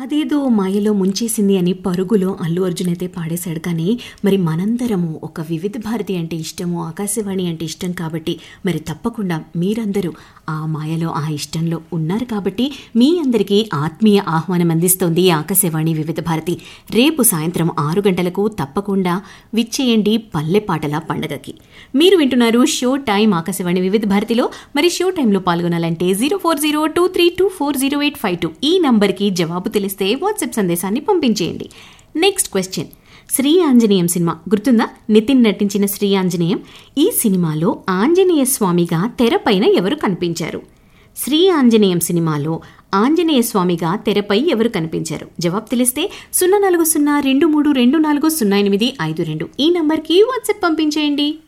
అదేదో మాయలో ముంచేసింది అని పరుగులో అల్లు అర్జున్ అయితే పాడేశాడు కానీ మరి మనందరము ఒక వివిధ భారతి అంటే ఇష్టము ఆకాశవాణి అంటే ఇష్టం కాబట్టి మరి తప్పకుండా మీరందరూ ఆ మాయలో ఆ ఇష్టంలో ఉన్నారు కాబట్టి మీ అందరికీ ఆత్మీయ ఆహ్వానం అందిస్తోంది ఆకాశవాణి వివిధ భారతి రేపు సాయంత్రం ఆరు గంటలకు తప్పకుండా విచ్చేయండి పల్లె పాటల పండగకి మీరు వింటున్నారు షో టైం ఆకాశవాణి వివిధ భారతిలో మరి షో టైంలో పాల్గొనాలంటే zero four zero two three two four zero eight five two ఈ నంబర్కి జవాబు తెలిస్తే వాట్సాప్ సందేశాన్ని పంపించేయండి నెక్స్ట్ క్వశ్చన్ శ్రీ ఆంజనేయం సినిమా గుర్తుందా నితిన్ నటించిన శ్రీ ఆంజనేయం ఈ సినిమాలో ఆంజనేయ స్వామిగా తెరపైన ఎవరు కనిపించారు శ్రీ ఆంజనేయం సినిమాలో ఆంజనేయ స్వామిగా తెరపై ఎవరు కనిపించారు జవాబు తెలిస్తే సున్నా నాలుగు సున్నా రెండు మూడు రెండు నాలుగు సున్నా ఎనిమిది ఐదు రెండు ఈ నంబర్కి వాట్సాప్ పంపించేయండి